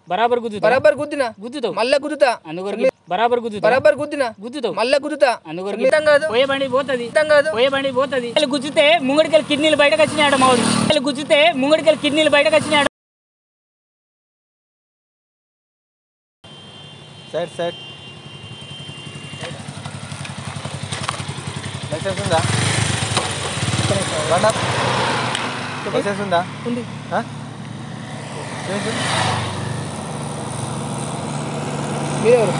బరాబర్ గుద్దుతా బరాబర్ గుద్దినా గుద్దుతావు మళ్ళా గుద్దుతా అందుకొరకు బరాబర్ గుద్దుతా బరాబర్ గుద్దినా గుద్దుతావు మళ్ళా గుద్దుతా అందుకొరకు అర్థం కాదు పోయే బండి పోతుంది అర్థం కాదు పోయే బండి పోతుంది వీళ్ళు గుద్దితే ముంగడికెళ్ళి కిడ్నీలు బయటకు వచ్చినాడు మావుడు వీళ్ళు గుద్దితే ముంగడికెళ్ళి కిడ్నీలు బయటకు వచ్చినాడు సైడ్ సైడ్ లైసెన్స్ ఉందా బండి ఆపు. లైసెన్స్ ఉందా ఉంది ఆ? ఏంటి? మీరెవరు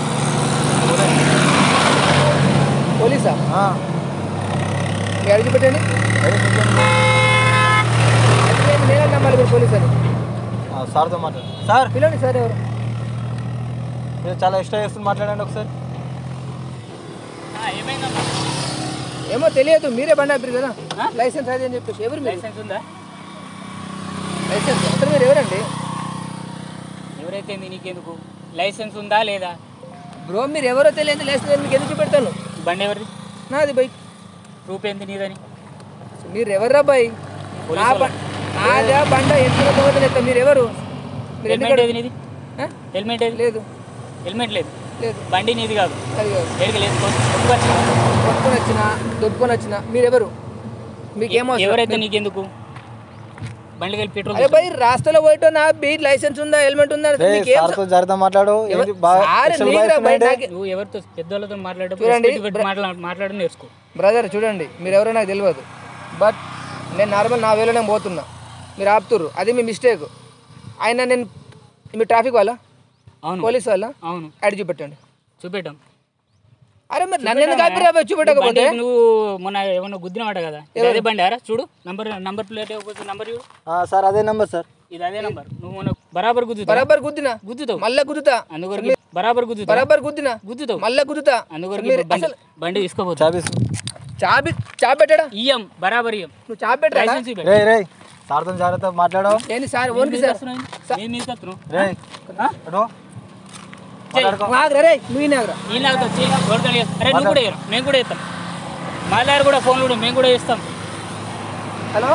పోలీసా ఆ, మీ అడిగి పెట్టండి అదే కొంచెం- అయితే నేను నేనే నమ్మాలి మీరు పోలీస్ అని ఆ, సార్తో మాట్లాడు సార్ పిల్లండి సార్ ఎవరు మీరు చాలా ఇష్టం చేస్తుంది మాట్లాడండి ఒకసారి ఏమైందమ్మా ఏమో తెలియదు మీరే బండి ఆపిరు కదా ఆ? లైసెన్స్ అది అని చెప్పేసి ఎవరు మీరు లైసెన్స్ ఉందా లైసెన్స్ అసలు మీరు ఎవరండి ఎవరైతే నీకెందుకు లైసెన్స్ ఉందా లేదా బ్రో మీరు ఎవరో తెలియదు లైసెన్స్ నేను మీకు ఎందుకు చూపెడతాను బండి ఎవరిది నాది బైక్ రూప్ ఏంది నీదని మీరు ఎవర్రా బాయ్ పోలీసు నా బ- నాదా బండ ఎంత దొంగతనం మీరు ఎవరు మీరు ఎందుకు హెల్మెట్ ఏది నీది ఆ? హెల్మెట్ ఏది లేదు హెల్మెట్ లేదు లేదు బండి నీది కాదు అది కాదు ఎడికి లేదు కొనుక్కు వచ్చిన. కొట్టుకొని వచ్చిన దొబ్బుకొని వచ్చిన మీరు ఎవరు మీకు ఏమో ఎవరైతే నీకెందుకు బండి కలిపి పెట్రోల్ అరే భయ్ రాష్ట్రంలో పోయిటో నా బీట్ లైసెన్స్ ఉందా హెల్మెట్ ఉందా రే మీకు ఏం సార్తో జాగ్రత్త మాట్లాడు ఏంటి బాగా సార్ extra నీకురా బాగా భయ్, ఇస్తుందంటే? నాకే- నువ్వు ఎవరితో పెద్దవాళ్ళతో మాట్లాడేటప్పుడు చూడండి, respect పెట్టి మాట్లా మాట్లాడడం నేర్చుకో బ్రదర్ చూడండి మీరు ఎవరో నాకు తెలియదు బట్ నేను నార్మల్ నా వేలో నేను పోతున్నా మీరు ఆపుతుర్రు అది మీ మిస్టేక్ ఆయన నేను మీ ట్రాఫిక్ వాళ్ళ అవును పోలీస్ వాళ్ళ అవును యాడ్ చూపెట్టండి చూపెట్టాం అరే మరి నన్ను ఎందుకు ఆపిరా భయ్ చూపెట్టకపోతే బండి నువ్వు మొన్న ఏమన్నా గుద్దినమాట కదా ఇది అదే బండి అరా చూడు నంబర్ నంబర్ ప్లేట్ ఇవ్వకపోతే నంబర్ చూడు ఆ, సార్ అదే నెంబర్ సార్ ఇది అదే నంబర్ నువ్వు మొన్న బరాబర్ గుద్దుతావు బరాబర్ గుద్దినా గుద్దుతావు మళ్ళా గుద్దుతా అందుకొరకు బరాబర్ గుద్దుతావు బరాబర్ గుద్దినా గుద్దుతావు మళ్ళా గుద్దుతా అందుకొరకు మీరు బండి అసలు బండి తీసుకోపోతావు చాబీస్ చాబి చాబి పెట్టడా ఇయ్యం బరాబర్ ఇయ్యం నువ్వు చాబి పెట్టరా లైసెన్స్ ఇవ్వండి రే రే సార్తో జాగ్రత్త మాట్లాడు ఏంది సార్ ఓన్కి సార్ నేను మీద కత్తును రే అటు మాట్లాడుకో ఆగరా రే నువ్వు నాగరా ఈ నాకు వచ్చి కొడతాను అరే నువ్వు కూడా ఇయ్యరు మేము కూడా ఇస్తాం మా దగ్గర కూడా ఫోన్లు కూడా మేము కూడా ఇస్తాం हेलो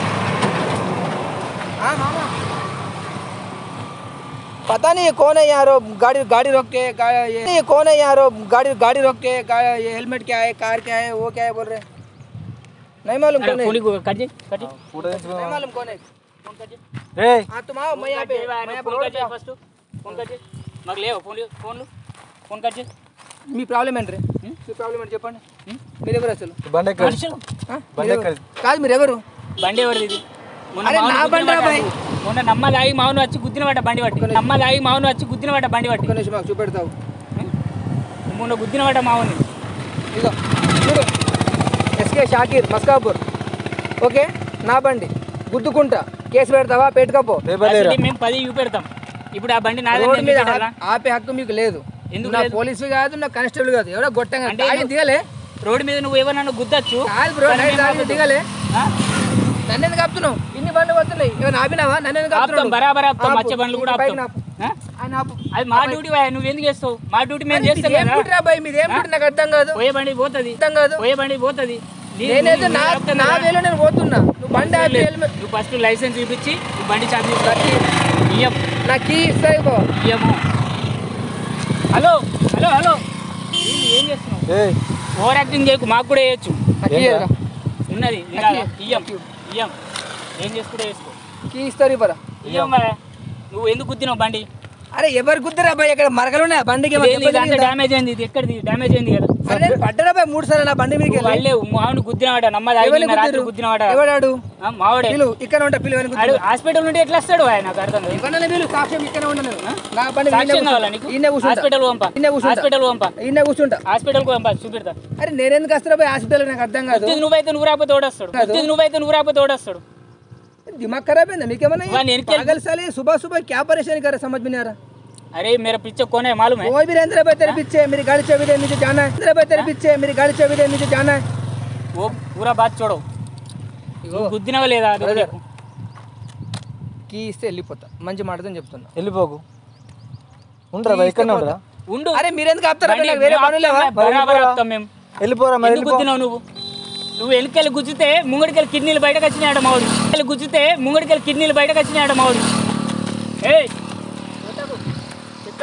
हाँ मामा पता नहीं ये कौन है यार वो गाड़ी गाड़ी रोक के गा- ये ये कौन है यार वो गाड़ी गाड़ी रोक के गा- ये हेलमेट क्या है कार क्या है वो क्या है बोल रहे हैं नहीं मालूम అరే कौन है ఫోన్ కట్ చేయి కట్ చేయి ఫోటో తెచ్చుకో नहीं मालूम कौन है ఫోన్ కట్ చేయి రే हाँ तुम आओ मैं यहाँ पे मैं ఫోన్ रोड కట్ पे చేయి ఫస్ట్ ఫోన్ కట్ చేయి మాకు లేవు ఫోన్ ఫోన్లు ఫోన్ కట్ చేయి మీ ప్రాబ్లం ఏంటి మీ ప్రాబ్లం ఏంటి చెప్పండి మీరు ఎవరు అసలు బండి ఎక్కడ మనుషులు ఆ? బండి మీరు ఎవరు? ఎక్కడ కాదు మీరు ఎవరు బండి ఎవరిది ఇది మొన్న అరే మావును నా గుద్దిన బండి రా వాడు బాయ్. నాకు. మొన్న నమ్మలాగి మావును వచ్చి గుద్దిన వాట బండి పట్టి నమ్మలాగి మావును వచ్చి గుద్దిన వాట బండి పట్టి ఒక్క నిమిషం మాకు చూపెడతావు మొన్న గుద్దిన వాట మావుని ఇదిగో చూడు ఎస్కే షాకీర్ మస్కాపూర్ ఓకే నా బండి గుద్దుకుంటా కేసు పెడతావా పెట్టుకపో పేపర్ లేరా అసలు మేము పది చూపెడతాం ఇప్పుడు ఆ బండి నాదే రోడ్ నేను మీద చూపెట్టాలా? ఆ- ఆపే హక్కు మీకు లేదు ఎందుకు నా లేదు? పోలీసు కాదు నా కానిస్టేబుల్ కాదు ఎవరో గొట్టంగా అంటే తాగి నువ్వు- దిగలే రోడ్డు మీద నువ్వు ఎవరన్నా గుద్దచ్చు కాదు బ్రో కానీ నైట్ మేము తాగి ఆపొద్దు. దిగలే ఆ? నన్ను ఎందుకు ఆపుతున్నావు ఇన్ని బండ్లు వస్తున్నాయి ఏమైనా ఆపినావా నన్ను ఎందుకు ఆపుతాం ఆపుతున్నావు బరాబర్ ఆపుతాం ఆపు. మచ్చ బండ్లు కూడా ఈ బైక్ ఆపుతాం ఆపు. ఆ? ఆయన ఆపు అది మా డ్యూటీ వాయ్, నువ్వు ఎందుకు చేస్తావు మా డ్యూటీ మేము చేస్తాం ఏం కదా డ్యూటీ రా బాయ్ మీది ఏం డ్యూటీ నాకు అర్థం కాదు పోయే బండి పోతుంది అర్థం కాదు పోయే బండి పోతుంది నీ- నేనైతే నీ- నా నీ ఆపుతాం నా కదా. వేలో నేను పోతున్నా నువ్వు బండి ఆపి హెల్మెట్ నువ్వు ఫస్ట్ లైసెన్స్ చూపించి నువ్వు బండి చాపి ఇయ్యం నా కీ ఇస్తాయి బా ఇయ్యము హలో హలో హలో ఏంది, ఏం చేస్తున్నావు ఏ ఓవర్ యాక్టింగ్ చేయకు మాకు కూడా వేయచ్చు నా కీ ఏంట్రా? ఇయ్యరా. ఉన్నది నీలాగా. ఇయ్యం ఇయ్యం ఏం చేసుకుంటే వేసుకో కీ ఇస్తారు ఇవ్వరా ఇయ్యం మరి. నువ్వు ఎందుకు గుద్దినావు బండి అరే ఎవరు గుద్దరా బాయ్ ఇక్కడ మరకలు ఉన్నాయి బండికి ఏమన్నా ఇదేంది, దెబ్బ ఇదంతా తగిలిందా? డ్యామేజ్ అయింది ఇది ఎక్కడిది డ్యామేజ్ అయింది కదా అరే నేను పడ్డరా బాయ్ మూడు సార్లు నా బండి మీదకి వెళ్ళి వాళ్ళే మావుని గుద్దినవాడ నమ్మది ఎవరిని రాత్రి గుద్దిర్రు? గుద్దినవాడ ఎవడాడు ఆ, మావాడే పిలు ఇక్కడ ఉంటా పిలు వెనక ఆడు హాస్పిటల్ నుండి ఎట్లా వస్తాడు ఆయన నాకు అర్థం కాదు ఇవ్వనని పిలు సాక్ష్యం ఇక్కడ ఉండను నా బండి సాక్ష్యం కావాలా నీకు ఈయన కూర్చుంటా హాస్పిటల్ పంప ఈయన కూర్చుంటా హాస్పిటల్ పంప ఈయన కూర్చుంటా హాస్పిటల్ కు పంప చూపెడతా అరే నేనెందుకు వస్తారా బాయ్ హాస్పిటల్ నాకు అర్థం కాదు గుద్దిది నువ్వైతే నువ్వు రాకపోతే ఓడస్తాడు గుద్దిది నువ్వైతే నువ్వు రాకపోతే ఓడస్తాడు दिमाग खराब है ना मैं क्या मना वाह, नेरकेल- पागल साले सुबह सुबह क्या परेशानी कर रहा समझ में नहीं आ रहा अरे मेरा पीछे कौन है मालूम है कोई भी रहने भाई तेरे पीछे मेरी गाड़ी चाबी दे मुझे जाना है तेरे भाई तेरे पीछे मेरी गाड़ी चाबी दे मुझे जाना है वो पूरा बात छोड़ो ఇగో గుద్దినవా లేదా అది Brother. నీకు? కీ ఇస్తే వెళ్ళిపోతా మంచి మాటతో చెప్తున్నా వెళ్ళిపోకు ఉండరా బాయ్ ఇక్కడనే ఉండరా ఉండు అరే మీరెందుకు ఆపుతారా బండి నాకు వేరే మేము పనులు లేవా ఆపుతాం, బరాబర్ ఆపుతాం మేము వెళ్ళిపోరా మరి ఎందుకు వెళ్ళిపో గుద్దినావు నువ్వు నువ్వు వెనకెళ్ళి గుద్దితే ముంగడికెళ్ళి కిడ్నీలు బయటకు వచ్చినాడు మావుడు వెళ్ళి గుద్దితే ముంగడికెళ్ళి కిడ్నీలు బయటకు వచ్చినాడు మావుడు ఏయ్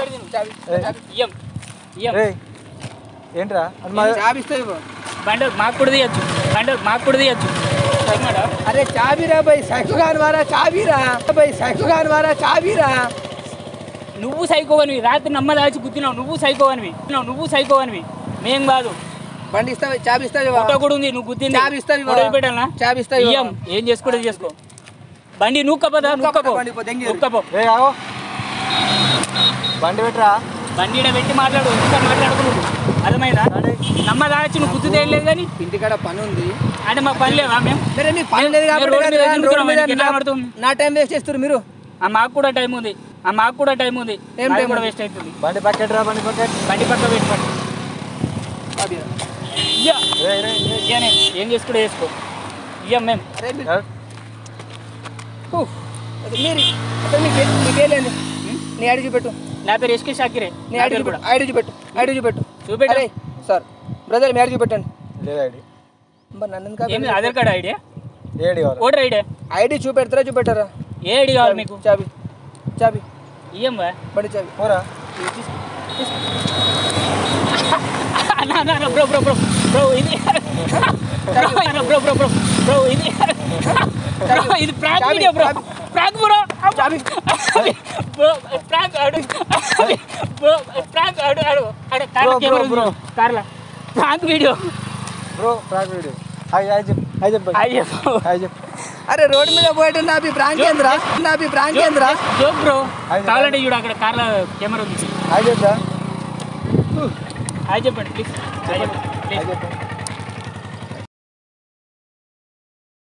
బయట తిను. చాబీ ఏయ్. చాబీ. ఇయ్యం ఇయ్యం రే ఏంట్రా అది మా చాబీ ఇస్తావు ఇవ్వు. బండి మాకు కూడా తీయచ్చు బండి మాకు కూడా తీయచ్చు చెప్పమాడా? అరే చాబీరా బై సైకో గాని వారా చాబీరా బై సైకో గాని వారా చాబీరా నువ్వు సైకోవనివి రాత్రి నమ్మ దాచి గుద్దినావు నువ్వు సైకోవనివి నువ్వు సైకోవనివి మేం కాదు బండి ఇస్తావు చాబీ ఇస్తావు ఇవ్వు. ఫోటో కూడా ఉంది నువ్వు గుద్దింది చాబీ ఇస్తావు ఇవ్వు. ఫోటో పెట్టాలా చాబీ ఇస్తావు ఇవ్వు. ఇయ్యం ఏం చేసుకోవడం చేసుకో బండి నూక్కపోదా నూక్కపో, నూక్కపో బండి పో, దెంగేరు. నూక్కపో రే ఆగో బండి పెట్టరా బండి ఈడ పెట్టి మాట్లాడు ఇంకా మాట్లాడుకు నువ్వు అర్థమైందా నమ్మ దాచి నువ్వు గుర్తు తెలియలేదు కానీ ఇంటికాడ పని ఉంది అంటే మాకు పని లేవా మేము సరే మీ పని లేదు మేము కాబట్టి రోడ్డు మీద కదా, తిరుగుతున్నాం, రోడ్డు మీద మనకి ఎట్లా నా- పడుతుంది? నా టైం వేస్ట్ చేస్తారు మీరు ఆ మాకు కూడా టైం ఉంది ఆ మాకు కూడా టైం ఉంది ఏం నాది టైం కూడా ఉంది? వేస్ట్ అవుతుంది బండి పక్కెట్ రా బండి పక్కెట్ బండి పక్క పెట్టి పట్టు చాబీ రా. ఇయ్యా రే రే రే. ఇయ్యనే ఏం చేసుకుంటే చేసుకో ఇయ్యం మేము అరే మీరు ఎవరు? హూ. అది మీరు అసలు మీకు మీకేలేదు నీ ఐడి చూపెట్టు నా పేరు ఎస్కే షాకిరే నీ నా ఐడి పేరు కూడా చూపెట్టు ఐడి చూపెట్టు ఐడి చూపెట్టు చూపెట్టు. అరే సార్ బ్రదర్ మీ ఐడి చూపెట్టండి లేదు ఐడి మరి నన్ను ఎందుకు ఏం ఆపేరు? ఆధార్ కార్డ్ ఐడియా ఏడి కావాలి ఓటర్ ఐడియా ఐడి చూపెడతారా చూపెట్టారా ఏ ఐడి కావాలి మీకు చాబీ చాబీ ఇయ్యం బా బండి చాబీ పోరా నా నా నా బ్రో బ్రో బ్రో బ్రో ఇది bro bro bro bro bro ఇది బ్రో ఇది ప్రాంక్ చాబీ, వీడియో బ్రో చాబీ. ప్రాంక్ బ్రో చాబీ బ్రో ప్రాంక్ ఆడు బ్రో ప్రాంక్ ఆడు ఆడు ఆడు కార్ల Bro, bro, కెమెరా bro. కార్ల prank video bro track video hi hi చెప్పు హాయ్ చెప్పు అయ్యో హాయ్ చెప్పు అరే రోడ్డు మీద పోయేట నా మీ ప్రాంక్ ఏంద్రా నా మీ ప్రాంక్ ఏంద్రా జోక్ బ్రో అది కావాలంటే చూడు అక్కడ కార్ల కెమెరా ఉంది హాయ్ చెప్తా హాయ్ చెప్పండి ప్లీజ్ హాయ్ చెప్పండి హాయ్ ప్లీజ్ చెప్పు